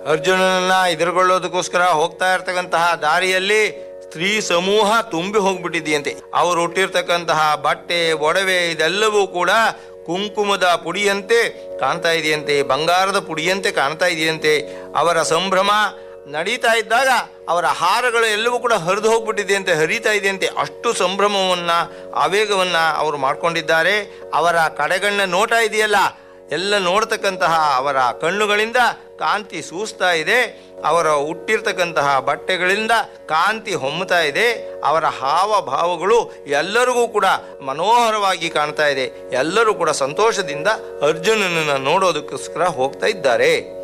ಅರ್ಜುನನನ್ನ ಎದುರುಗೊಳ್ಳೋದಕ್ಕೋಸ್ಕರ ಹೋಗ್ತಾ ಇರ್ತಕ್ಕಂತಹ ದಾರಿಯಲ್ಲಿ ಸ್ತ್ರೀ ಸಮೂಹ ತುಂಬಿ ಹೋಗ್ಬಿಟ್ಟಿದೆಯಂತೆ ಅವರು ಹುಟ್ಟಿರ್ತಕ್ಕಂತಹ ಬಟ್ಟೆ ಒಡವೆ ಇದೆಲ್ಲವೂ ಕೂಡ ಕುಂಕುಮದ ಪುಡಿಯಂತೆ ಕಾಣ್ತಾ ಇದೆಯಂತೆ ಬಂಗಾರದ ಪುಡಿಯಂತೆ ಕಾಣ್ತಾ ಇದೆಯಂತೆ ಅವರ ಸಂಭ್ರಮ ನಡೀತಾ ಇದ್ದಾಗ ಅವರ ಹಾರಗಳು ಎಲ್ಲವೂ ಕೂಡ ಹರಿದು ಹೋಗ್ಬಿಟ್ಟಿದೆಯಂತೆ ಹರಿತಾ ಇದೆಯಂತೆ ಅಷ್ಟು ಸಂಭ್ರಮವನ್ನ ಆವೇಗವನ್ನ ಅವರು ಮಾಡ್ಕೊಂಡಿದ್ದಾರೆ ಅವರ ಕಡೆಗಣ್ಣ ನೋಟ ಇದೆಯಲ್ಲ ಎಲ್ಲ ನೋಡ್ತಕ್ಕಂತಹ ಅವರ ಕಣ್ಣುಗಳಿಂದ ಕಾಂತಿ ಸೂಸ್ತಾ ಇದೆ ಅವರ ಹುಟ್ಟಿರ್ತಕ್ಕಂತಹ ಬಟ್ಟೆಗಳಿಂದ ಕಾಂತಿ ಹೊಮ್ಮುತ್ತಾ ಇದೆ ಅವರ ಹಾವಭಾವಗಳು ಎಲ್ಲರಿಗೂ ಕೂಡ ಮನೋಹರವಾಗಿ ಕಾಣ್ತಾ ಇದೆ ಎಲ್ಲರೂ ಕೂಡ ಸಂತೋಷದಿಂದ ಅರ್ಜುನನನ್ನು ನೋಡೋದಕ್ಕೋಸ್ಕರ ಹೋಗ್ತಾ ಇದ್ದಾರೆ